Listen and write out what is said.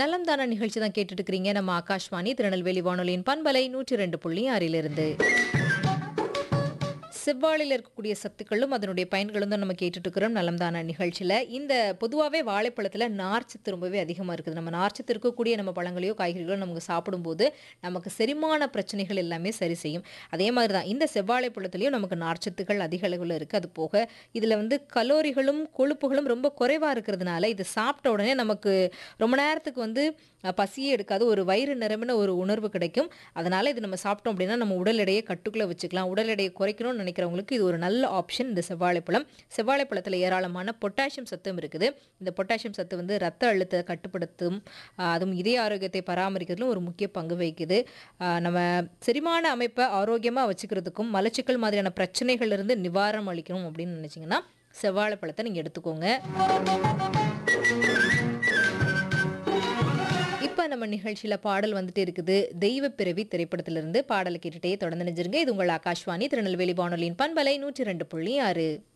நலம் தான நிகழ்ச்சி தான் கேட்டுட்டு இருக்கிறீங்க நம்ம ஆகாஷ்வாணி திருநெல்வேலி வானொலியின் பண்பலை நூற்றி ரெண்டு புள்ளி ஆறிலிருந்து செவ்வாழையில் இருக்கக்கூடிய சத்துக்களும் அதனுடைய பயன்களும் தான் நம்ம கேட்டுட்டு இருக்கிறோம் நலம்தான நிகழ்ச்சியில் இந்த பொதுவாகவே வாழைப்பழத்தில் நார்ச்சத்து ரொம்பவே அதிகமாக இருக்குது நம்ம நார்ச்சத்து இருக்கக்கூடிய நம்ம பழங்களையோ காய்கறிகளோ நமக்கு சாப்பிடும்போது நமக்கு செரிமான பிரச்சனைகள் எல்லாமே சரி செய்யும் அதே மாதிரி தான் இந்த செவ்வாழைப்பழத்துலேயும் நமக்கு நார்ச்சத்துக்கள் அதிக அளவில் இருக்குது அது போக இதில் வந்து கலோரிகளும் கொழுப்புகளும் ரொம்ப குறைவாக இருக்கிறதுனால இது சாப்பிட்ட உடனே நமக்கு ரொம்ப நேரத்துக்கு வந்து அஹ், பசியே எடுக்காது ஒரு வயிறு நிரம்பின ஒரு உணர்வு கிடைக்கும் அதனால் இது நம்ம சாப்பிட்டோம் அப்படின்னா நம்ம உடல் எடையை கட்டுக்குள்ளே வச்சுக்கலாம் உடல் எடையை குறைக்கணும்னு நினைக்கிறவங்களுக்கு இது ஒரு நல்ல ஆப்ஷன் இந்த செவ்வாழைப்பழம் செவ்வாழைப்பழத்தில் ஏராளமான பொட்டாசியம் சத்தும் இருக்குது இந்த பொட்டாசியம் சத்து வந்து ரத்த அழுத்தத்தை கட்டுப்படுத்தும் அஹ், அதுவும் இதய ஆரோக்கியத்தை பராமரிக்கிறதுலும் ஒரு முக்கிய பங்கு வகிக்குது அஹ், நம்ம செரிமான அமைப்பை ஆரோக்கியமாக வச்சுக்கிறதுக்கும் மலச்சிக்கல் மாதிரியான பிரச்சனைகள்ல இருந்து நிவாரணம் அளிக்கணும் அப்படின்னு நினச்சிங்கன்னா செவ்வாழைப்பழத்தை நீங்கள் எடுத்துக்கோங்க இப்போ நம்ம நிகழ்ச்சியில் பாடல் வந்துட்டு இருக்குது தெய்வ பிறவி திரைப்படத்திலிருந்து பாடலை கேட்டுட்டே தொடர்ந்து நினைஞ்சிருங்க இது உங்கள் ஆகாஷ்வாணி திருநெல்வேலி வானொலியின் பண்பலை நூற்றி ரெண்டு புள்ளி ஆறு